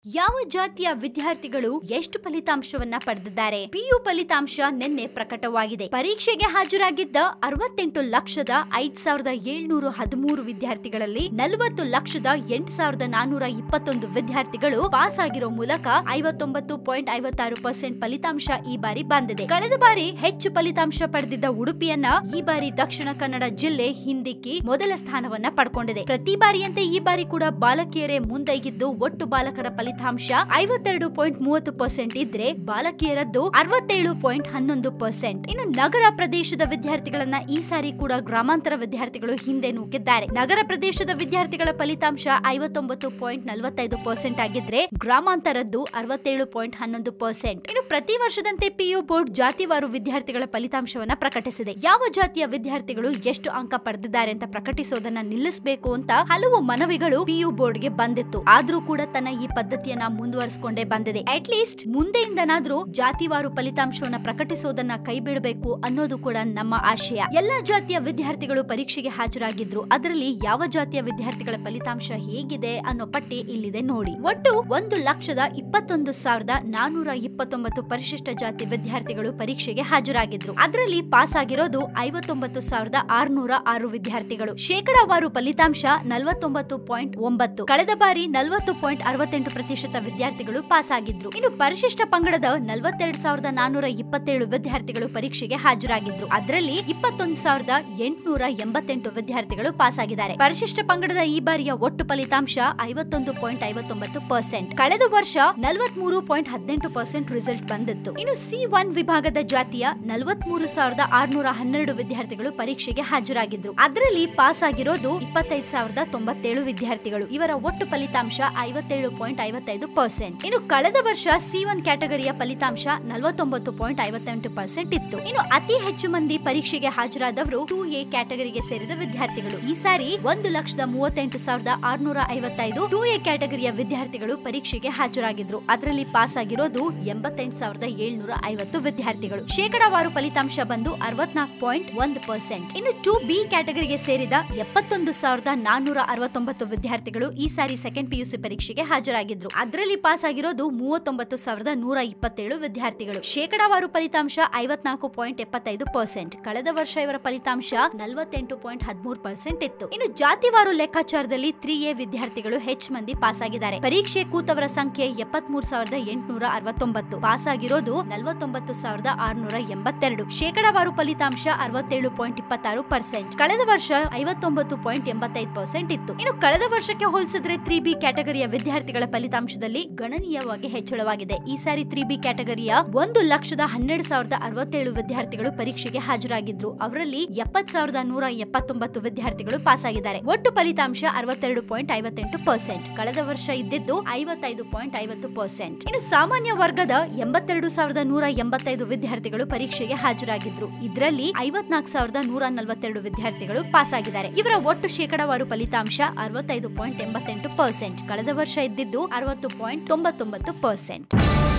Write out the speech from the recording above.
ಯಾವ ಜಾತಿಯ ವಿದ್ಯಾರ್ಥಿಗಳು ಎಷ್ಟು ಫಲಿತಾಂಶವನ್ನ ಪಡೆದಿದ್ದಾರೆ ಪಿಯು ಫಲಿತಾಂಶ ನಿನ್ನೆ ಪ್ರಕಟವಾಗಿದೆ ಪರೀಕ್ಷೆಗೆ ಹಾಜರಾಗಿದ್ದ ಅರವತ್ತೆಂಟು ಲಕ್ಷದ ಐದ್ ಸಾವಿರದ ಏಳ್ನೂರ ಹದಿಮೂರು ವಿದ್ಯಾರ್ಥಿಗಳಲ್ಲಿ ನಲವತ್ತು ಲಕ್ಷದ ಎಂಟು ಸಾವಿರದ ನಾನೂರ ಇಪ್ಪತ್ತೊಂದು ವಿದ್ಯಾರ್ಥಿಗಳು ಪಾಸ್ ಆಗಿರೋ ಮೂಲಕ ಐವತ್ತೊಂಬತ್ತು ಪಾಯಿಂಟ್ ಐವತ್ತಾರು ಪರ್ಸೆಂಟ್ ಫಲಿತಾಂಶ ಈ ಬಾರಿ ಬಂದಿದೆ ಕಳೆದ ಬಾರಿ ಹೆಚ್ಚು ಫಲಿತಾಂಶ ಪಡೆದಿದ್ದ ಉಡುಪಿಯನ್ನ ಈ ಬಾರಿ ದಕ್ಷಿಣ ಕನ್ನಡ ಜಿಲ್ಲೆ ಹಿಂದಿಕ್ಕಿ ಮೊದಲ ಸ್ಥಾನವನ್ನ ಪಡ್ಕೊಂಡಿದೆ ಪ್ರತಿ ಬಾರಿಯಂತೆ ಈ ಬಾರಿ ಕೂಡ ಬಾಲಕಿಯರೇ ಮುಂದೈಗಿದ್ದು ಒಟ್ಟು ಬಾಲಕರ ಫಲಿತಾಂಶ ಐವತ್ತೆರಡು ಪಾಯಿಂಟ್ ಮೂವತ್ತು ಪರ್ಸೆಂಟ್ ಇದ್ರೆ ಬಾಲಕಿಯರದ್ದು ಅರವತ್ತೇಳು ಪಾಯಿಂಟ್ ಹನ್ನೊಂದು ಪರ್ಸೆಂಟ್ ಇನ್ನು ನಗರ ಪ್ರದೇಶದ ವಿದ್ಯಾರ್ಥಿಗಳನ್ನ ಈ ಸಾರಿ ಕೂಡ ಗ್ರಾಮಾಂತರ ವಿದ್ಯಾರ್ಥಿಗಳು ಹಿಂದೆ ನೂಕಿದ್ದಾರೆ ನಗರ ಪ್ರದೇಶದ ವಿದ್ಯಾರ್ಥಿಗಳ ಫಲಿತಾಂಶ ಐವತ್ತೊಂಬತ್ತು ಪಾಯಿಂಟ್ ನಲವತ್ತೈದು ಪರ್ಸೆಂಟ್ ಆಗಿದ್ರೆ ಗ್ರಾಮಾಂತರದ್ದು ಅರವತ್ತೇಳು ಪಾಯಿಂಟ್ ಹನ್ನೊಂದು ಪರ್ಸೆಂಟ್ ಇನ್ನು ಪ್ರತಿ ವರ್ಷದಂತೆ ಪಿಯು ಬೋರ್ಡ್ ಜಾತಿವಾರು ವಿದ್ಯಾರ್ಥಿಗಳ ಫಲಿತಾಂಶವನ್ನ ಪ್ರಕಟಿಸಿದೆ ಯಾವ ಜಾತಿಯ ವಿದ್ಯಾರ್ಥಿಗಳು ಎಷ್ಟು ಅಂಕ ಪಡೆದಿದ್ದಾರೆ ಅಂತ ಪ್ರಕಟಿಸೋದನ್ನ ನಿಲ್ಲಿಸಬೇಕು ಅಂತ ಹಲವು ಮನವಿಗಳು ಪಿಯು ಬೋರ್ಡ್ಗೆ ಬಂದಿತ್ತು ಆದ್ರೂ ಕೂಡ ತನ್ನ ಈ ಪದ್ಧತಿಯನ್ನ ಮುಂದುವರಿಸಿಕೊಂಡೇ ಬಂದಿದೆ ಅಟ್ ಲೀಸ್ಟ್ ಮುಂದೆಯಿಂದನಾದ್ರೂ ಜಾತಿವಾರು ಫಲಿತಾಂಶವನ್ನ ಪ್ರಕಟಿಸೋದನ್ನ ಕೈ ಬಿಡಬೇಕು ಅನ್ನೋದು ಕೂಡ ನಮ್ಮ ಆಶಯ ಎಲ್ಲಾ ಜಾತಿಯ ವಿದ್ಯಾರ್ಥಿಗಳು ಪರೀಕ್ಷೆಗೆ ಹಾಜರಾಗಿದ್ರು ಅದರಲ್ಲಿ ಯಾವ ಜಾತಿಯ ವಿದ್ಯಾರ್ಥಿಗಳ ಫಲಿತಾಂಶ ಹೇಗಿದೆ ಅನ್ನೋ ಪಟ್ಟಿ ಇಲ್ಲಿದೆ ನೋಡಿ ಒಟ್ಟು ಒಂದು ಲಕ್ಷದ ಇಪ್ಪತ್ತೊಂದು ಸಾವಿರದ ನಾನೂರ ಇಪ್ಪತ್ತೊಂಬತ್ತು ಪರಿಶಿಷ್ಟ ಜಾತಿ ವಿದ್ಯಾರ್ಥಿಗಳು ಪರೀಕ್ಷೆಗೆ ಹಾಜರಾಗಿದ್ರು ಅದರಲ್ಲಿ ಪಾಸ್ ಆಗಿರೋದು ಐವತ್ತೊಂಬತ್ತು ಸಾವಿರದ ಆರ್ನೂರ ಆರು ವಿದ್ಯಾರ್ಥಿಗಳು ಶೇಕಡಾವಾರು ಫಲಿತಾಂಶ ನಲವತ್ತೊಂಬತ್ತು ಪಾಯಿಂಟ್ ಒಂಬತ್ತು ಕಳೆದ ಬಾರಿ ನಲವತ್ತು ಪಾಯಿಂಟ್ ಅರವತ್ತೆಂಟು ಪ್ರತಿಶತ ವಿದ್ಯಾರ್ಥಿಗಳು ಪಾಸ್ ಆಗಿದ್ರು ಇನ್ನು ಪರಿಶಿಷ್ಟ ಪಂಗಡದ ನಲವತ್ತೆರಡು ಸಾವಿರದ ನಾನೂರ ಇಪ್ಪತ್ತೇಳು ವಿದ್ಯಾರ್ಥಿಗಳು ಪರೀಕ್ಷೆಗೆ ಹಾಜರಾಗಿದ್ರು ಅದರಲ್ಲಿ ಇಪ್ಪತ್ತೊಂದು ಸಾವಿರದ ಎಂಟುನೂರ ಎಂಬತ್ತೆಂಟು ವಿದ್ಯಾರ್ಥಿಗಳು ಪಾಸ್ ಆಗಿದ್ದಾರೆ ಪರಿಶಿಷ್ಟ ಪಂಗಡದ ಈ ಬಾರಿಯ ಒಟ್ಟು ಫಲಿತಾಂಶ ಐವತ್ತೊಂದು ಪಾಯಿಂಟ್ ಐವತ್ತೊಂಬತ್ತು ಪರ್ಸೆಂಟ್ ಕಳೆದ ವರ್ಷ ನಲವತ್ಮೂರು ಪಾಯಿಂಟ್ ಹದಿನೆಂಟು ಪರ್ಸೆಂಟ್ ರಿಸಲ್ಟ್ ಬಂದಿತ್ತು ಇನ್ನು ಸಿ ಒನ್ ವಿಭಾಗದ ಜಾತಿಯ ನಲವತ್ಮೂರು ಸಾವಿರದ ಆರ್ನೂರ ಹನ್ನೆರಡು ವಿದ್ಯಾರ್ಥಿಗಳು ಪರೀಕ್ಷೆಗೆ ಹಾಜರಾಗಿದ್ರು ಅದರಲ್ಲಿ ಪಾಸ್ ಆಗಿರೋದು ಇಪ್ಪತ್ತೈದು ಸಾವಿರದ ತೊಂಬತ್ತೇಳು ವಿದ್ಯಾರ್ಥಿಗಳು ಇವರ ಒಟ್ಟು ಫಲಿತಾಂಶ ಐವತ್ತೇಳು ಪಾಯಿಂಟ್ ಐವತ್ತೈದು ಪರ್ಸೆಂಟ್ ಇನ್ನು ಕಳೆದ ವರ್ಷ ಸಿ ಒನ್ ಕ್ಯಾಟಗರಿಯ ಫಲಿತಾಂಶ ನಲವತ್ತೊಂಬತ್ತು ಪಾಯಿಂಟ್ ಐವತ್ತೆಂಟು ಪರ್ಸೆಂಟ್ ಇತ್ತು ಇನ್ನು ಅತಿ ಹೆಚ್ಚು ಮಂದಿ ಪರೀಕ್ಷೆಗೆ ಹಾಜರಾದವರು ಟೂ ಎ ಕ್ಯಾಟಗರಿಗೆ ಸೇರಿದ ವಿದ್ಯಾರ್ಥಿಗಳು ಈ ಸಾರಿ ಒಂದು ಲಕ್ಷದ ಮೂವತ್ತೆಂಟು ಸಾವಿರದ ಆರ್ನೂರ ಐವತ್ತೈದು ಟೂ ಎ ಕ್ಯಾಟಗರಿಯ ವಿದ್ಯಾರ್ಥಿಗಳು ಪರೀಕ್ಷೆಗೆ ಹಾಜರಾಗಿದ್ರು ಅದರಲ್ಲಿ ಪಾಸ್ ಆಗಿರೋದು ಎಂಬತ್ತೆಂಟು ಸಾವಿರದ ಏಳ್ನೂರ ಐವತ್ತು ವಿದ್ಯಾರ್ಥಿಗಳು ಶೇಕಡಾವಾರು ಫಲಿತಾಂಶ ಬಂದು ಅರವತ್ನಾಲ್ಕು ಪಾಯಿಂಟ್ ಒಂದು ಪರ್ಸೆಂಟ್ ಇನ್ನು ಟೂ ಬಿ ಕ್ಯಾಟಗರಿಗೆ ಸೇರಿದ ಎಪ್ಪತ್ತೊಂದು ಸಾವಿರದ ನಾನೂರ ಅರವತ್ತೊಂಬತ್ತು ವಿದ್ಯಾರ್ಥಿಗಳು ಈ ಸಾರಿ ಸೆಕೆಂಡ್ ಪಿಯುಸಿ ಪರೀಕ್ಷೆಗೆ ಹಾಜರಾಗಿದ್ರು ಅದರಲ್ಲಿ ಪಾಸ್ ಆಗಿರೋದು ಮೂವತ್ತೊಂಬತ್ತು ಸಾವಿರದ ನೂರ ಇಪ್ಪತ್ತೇಳು ವಿದ್ಯಾರ್ಥಿಗಳು ಶೇಕಡಾವಾರು ಫಲಿತಾಂಶ ಐವತ್ನಾಲ್ಕು ಪಾಯಿಂಟ್ ಎಪ್ಪತ್ತೈದು ಪರ್ಸೆಂಟ್ ಕಳೆದ ವರ್ಷ ಇವರ ಫಲಿತಾಂಶ ನಲವತ್ತೆಂಟು ಪಾಯಿಂಟ್ ಹದಿಮೂರು ಪರ್ಸೆಂಟ್ ಇತ್ತು ಇನ್ನು ಜಾತಿವಾರು ಲೆಕ್ಕಾಚಾರದಲ್ಲಿ ತ್ರೀ ಎ ವಿದ್ಯಾರ್ಥಿಗಳು ಹೆಚ್ಚು ಮಂದಿ ಪಾಸ್ ಆಗಿದ್ದಾರೆ ಪರೀಕ್ಷೆ ಕೂತವರ ಸಂಖ್ಯೆ ಎಪ್ಪತ್ಮೂರು ಸಾವಿರದ ಎಂಟುನೂರ ಅರವತ್ತೊಂಬತ್ತು ಪಾಸ್ ಆಗಿರೋದು ನಲವತ್ತೊಂಬತ್ತು ಸಾವಿರದ ಆರ್ನೂರ ಎಂಬತ್ತೆರಡು ಶೇಕಡಾವಾರು ಫಲಿತಾಂಶ ಅರವತ್ತೇಳು ಪಾಯಿಂಟ್ ಇಪ್ಪತ್ತಾರು ಪರ್ಸೆಂಟ್ ಕಳೆದ ವರ್ಷ ಐವತ್ತೊಂಬತ್ತು ಪಾಯಿಂಟ್ ಎಂಬತ್ತೈದು ಪರ್ಸೆಂಟ್ ಇತ್ತು ಇನ್ನು ಕಳೆದ ವರ್ಷಕ್ಕೆ ಹೋಲಿಸಿದ್ರೆ ತ್ರೀ ಬಿ ಕ್ಯಾಟಗರಿಯ ವಿದ್ಯಾರ್ಥಿಗಳ ಫಲಿತಾಂಶದಲ್ಲಿ ಗಣನೀಯವಾಗಿ ಹೆಚ್ಚಳವಾಗಿದೆ ಈ ಸಾರಿ ತ್ರೀ ಬಿ ಕ್ಯಾಟಗರಿಯ ಒಂದು ಲಕ್ಷದ ಹನ್ನೆರಡು ಸಾವಿರದ ಅರವತ್ತೇಳು ವಿದ್ಯಾರ್ಥಿಗಳು ಪರೀಕ್ಷೆಗೆ ಹಾಜರಾಗಿದ್ರು ಅವರಲ್ಲಿ ಎಪ್ಪತ್ ಸಾವಿರದ ನೂರ ಎಪ್ಪತ್ತೊಂಬತ್ತು ವಿದ್ಯಾರ್ಥಿಗಳು ಪಾಸ್ ಆಗಿದ್ದಾರೆ ಒಟ್ಟು ಫಲಿತಾಂಶ ಅರವತ್ತೆರಡು ಪಾಯಿಂಟ್ ಐವತ್ತೆಂಟು ಪರ್ಸೆಂಟ್ ಕಳೆದ ವರ್ಷ ಇದ್ದಿದ್ದು ಐವತ್ತೈದು ಪಾಯಿಂಟ್ ಐವತ್ತು ಪರ್ಸೆಂಟ್ ಇನ್ನು ಸಾಮಾನ್ಯ ವರ್ಗದ ಎಂಬತ್ತೆರಡು ಸಾವಿರದ ನೂರ ಎಂಬತ್ತೈದು ವಿದ್ಯಾರ್ಥಿಗಳು ಪರೀಕ್ಷೆಗೆ ಹಾಜರಾಗಿದ್ರು ಇದರಲ್ಲಿ ಐವತ್ನಾಲ್ಕು ಸಾವಿರದ ನೂರ ನಲವತ್ತೆರಡು ವಿದ್ಯಾರ್ಥಿಗಳು ಪಾಸ್ ಆಗಿದ್ದಾರೆ ಇವರ ಒಟ್ಟು ಶೇಕಡಾವಾರು ಫಲಿತಾಂಶ ಅರವತ್ತೈದು ಪಾಯಿಂಟ್ ಎಂಬತ್ತೆಂಟು ಪರ್ಸೆಂಟ್ ಕಳೆದ ವರ್ಷ ಇದ್ದಿದ್ದು ಅರವತ್ತು ಪಾಯಿಂಟ್ ತೊಂಬತ್ತೊಂಬತ್ತು ಪರ್ಸೆಂಟ್